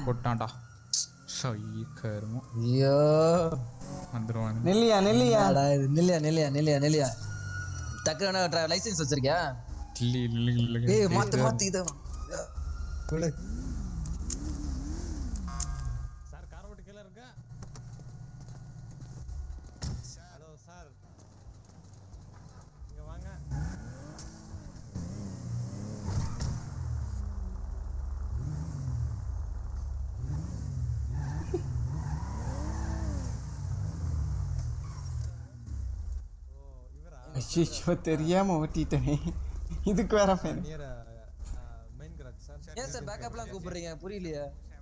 போட்டான்டா சை கருமம் ஐயோ வந்துருவானு நெல்லியா நெல்லியா என்னடா இது நில்லையா நில்லையா நில்லையா நில்லையா டக்குனு லைசென்ஸ் வச்சிருக்கியா இல்லை இல்லை இல்லை ஏய் மாத்து மாத்து இதை கொடு சார் கார் ஓட்டு கீழே இருக்க ஹலோ சார் இங்க வாங்க ஐயோ தெரியாம ஓட்டிட்டேனே இதுக்கு வேற fine near main crack sir ஏன் சார் பேக்கப்லாம் கூப்பிடுறீங்க புரியலையே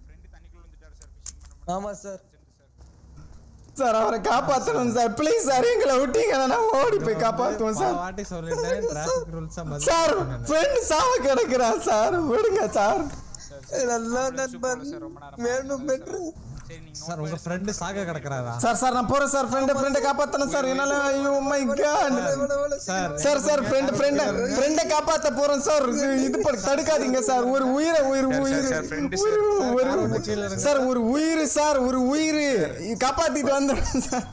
ஆமா சார் சார் அவரை காப்பாத்தணும் சார் ப்ளீஸ் சார் எங்களை விட்டீங்கன்னா நான் ஓடி போய் காப்பாத்துவோம் சார் வாட்டி சொல்லிட்டேன் டிராஃபிக் ரூல்ஸ் சார் ஃப்ரெண்ட் சாவ கிடக்குறான் சார் விடுங்க சார் நல்லா நண்பன் வேணும் பெற்று சார் உங்க ஃப்ரெண்ட் சாக கிடக்குறாரா சார் சார் நான் போறேன் சார் ஃப்ரெண்ட் ஃப்ரெண்டை காப்பாத்தணும் சார் என்னால ஐயோ my God sir sir sir friend friend ஃப்ரெண்டை காப்பாத்த போறோம் சார் இது- இது பண்ண தடுக்காதீங்க சார் ஒரு உயிரை உயிர் உயிர் ஒரு- ஒரு சார் ஒரு உயிர் சார் ஒரு உயிர் காப்பாத்திட்டு வந்துடுறேன் சார்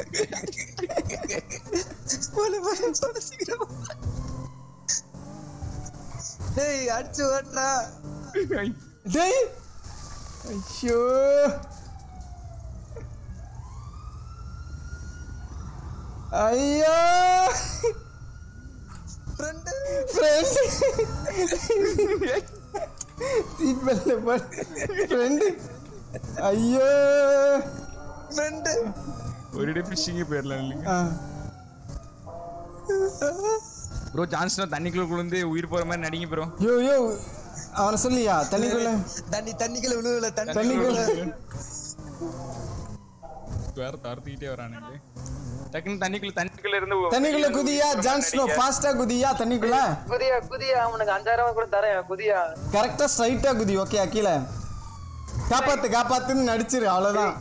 போல போல போல சீக்கிரம் டேய் அடிச்சு ஓட்டுறா டேய் ஐயோ ஐயோ ஃப்ரெண்டு ஃப்ரெண்ட் சீட் பெல்ட் போடு ஃப்ரெண்ட் ஐயோ ஃப்ரெண்டு ஒரே ஃபிஷிங்கே போயிடலாம் இல்லைங்க ஆ ப்ரோ ஜான்சனா தண்ணிக்குள்ள குளிந்து உயிர் போற மாதிரி நடிங்க ப்ரோ யோ யோ அவனை சொல்லியா தண்ணிக்குள்ள தண்ணி தண்ணிக்குள்ள விழுவல தண்ணி தண்ணிக்குள்ள வேற தரத்துக்கிட்டே வரானுங்க டக்குன்னு தண்ணிக்குள்ள தண்ணிக்குள்ள இருந்து தண்ணிக்குள்ள குதியா ஜான்ஸ்னோ ஃபாஸ்டா குதியா தண்ணிக்குள்ள குதியா குதியா அவனுக்கு அஞ்சாயிரம் கூட தரேன் குதியா கரெக்டா ஸ்ட்ரைட்டா குதி ஓகே கீழே காப்பாத்து காப்பாத்துன்னு நடிச்சிரு அவ்வளவுதான்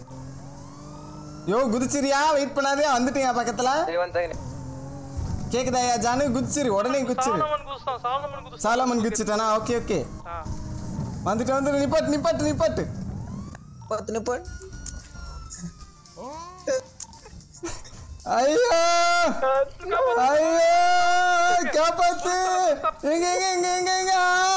யோ குதிச்சிரியா வெயிட் பண்ணாதே வந்துட்டியா பக்கத்துல கேக்குதாயா ஜானு குதிச்சிரு உடனே குதிச்சிரு சாலமன் குதிச்சிட்டானா ஓகே ஓகே வந்துட்டு வந்து நிப்பாட்டு நிப்பாட்டு நிப்பாட்டு பத்து நிப்பாட் ஐயோ ஐயோ காப்பாத்து எங்க எங்க எங்க எங்க எங்க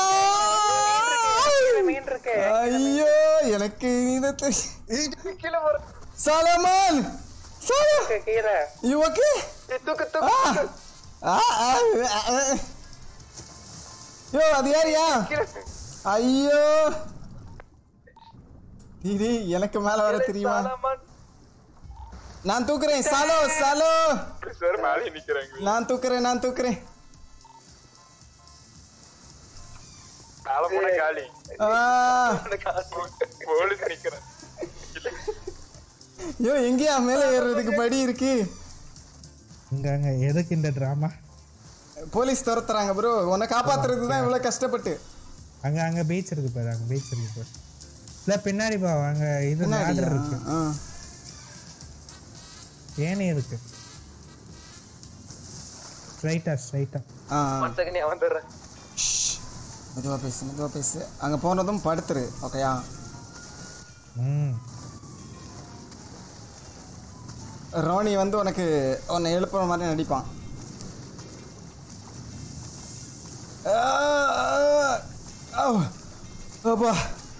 ஆ! ஐயோ எனக்கு இது தெரி- கீழே போற சாலமன் சாலமன் கீழே யூ ஓகே தூக்கு ஆ ஆ ஆ, ஆ. யோ அது யாரியா ஐயோ இது எனக்கு மேல வர தெரியுமா நான் தூக்குறேன் சாலோ சாலோ சார் மேலே நிக்கிறாங்க நான் தூக்குறேன் நான் தூக்குறேன் மேல போன காலி ஆ போலீஸ் நிக்கிறேன் யோ எங்கேயா மேலே ஏறுறதுக்கு படி இருக்கு அங்க அங்க எதுக்கு இந்த டிராமா போலீஸ் துரத்துறாங்க ப்ரோ உன்னை காப்பாத்துறதுக்கு தான் இவ்வளவு கஷ்டப்பட்டு அங்க அங்க பீச் இருக்கு பாரு அங்க பீச் இருக்கு பாரு இல்ல பின்னாடி பா அங்க இது ladder இருக்கு ஆ. ஏணி இருக்கு ஸ்ட்ரைட்டா ஸ்ட்ரைட்டா ஆ செகண்ட் வந்துடுறேன் ஷ். மெதுவா பேசு மெதுவா பேசு அங்க போனதும் படுத்துரு ஓகேயா ம் ரோனி வந்து உனக்கு உன்னை எழுப்புற மாதிரி நடிப்பான் ஆ, ஆ, ஆ, அப்பா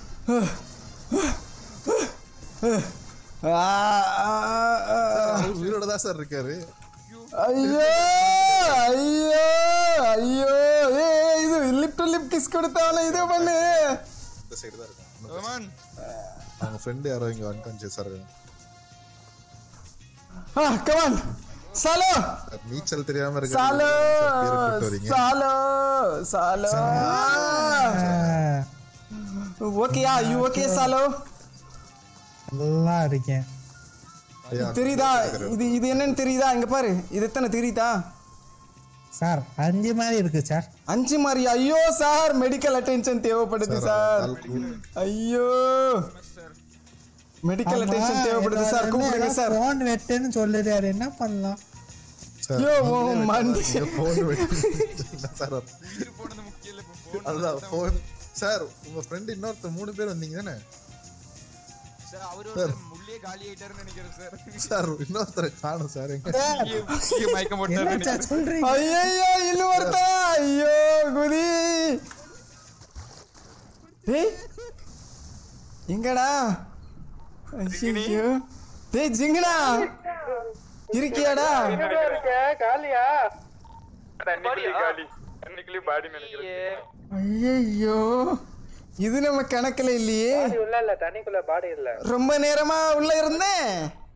ஆ, ஆ, ஆ. உயிரோட தான் சார் இருக்காரு ஐயோ ஐயோ ஐயோ ஏய் இது லிப் டு லிப் கிஸ் கொடுத்தாலும் இது பண்ணு இந்த சைடு தான் இருக்கான் அவங்க ஃப்ரெண்டு யாரோ இங்க அன்கான்சியஸா இருக்காங்க ஆ கமான் சாலோ சார், நீச்சல் தெரியாம இருக்க சாலோ வரீங்க சாலோ சாலோ ஓகேயா யூ ஓகே சாலோ நல்லா இருக்கேன் ஐயா, தெரியுதா இது இது என்னன்னு தெரியுதா இங்க பாரு இது எத்தனை தெரியுதா சார் அஞ்சு மாதிரி இருக்கு சார் அஞ்சு மாதிரி ஐயோ சார் மெடிக்கல் அட்டென்ஷன் தேவைப்படுது சார் ஆள் கூ- ஐயோ மெடிக்கல் அட்டென்ஷன் தேவைப்படுது சார் கூப்பிடுங்க சார் போன் வெட்டுன்னு சொல்லுறாரு என்ன பண்ணலாம் சார், ஐயோ உன் மண்டி நீங்க phone வெட்டி- என்ன சார் அது? அதுதான் phone சார் உங்க ஃப்ரெண்ட் இன்னொருத்தர் மூணு பேர் வந்தீங்க தானே சார் அவரு ஒரு உள்ளே காலி ஆயிட்டாருன்னு நினைக்கிறேன் சார் சார் இன்னொருத்தரை காணும் சார் எங்க இங்கே- இங்கே மயக்கம் போட்டாரு என்னச்சா சொல்றீங்க ஐயோ இன்னும் ஒருத்தா ஐயோ குதி டேய் எங்கடா ஐயோ டேய் ஜிங்கடா இருக்கியாடா ஐயோ இது நம்ம கணக்குல இல்லையே உள்ள இல்ல தண்ணிக்குள்ள பாடி இல்ல ரொம்ப நேரமா உள்ள இருந்தேன்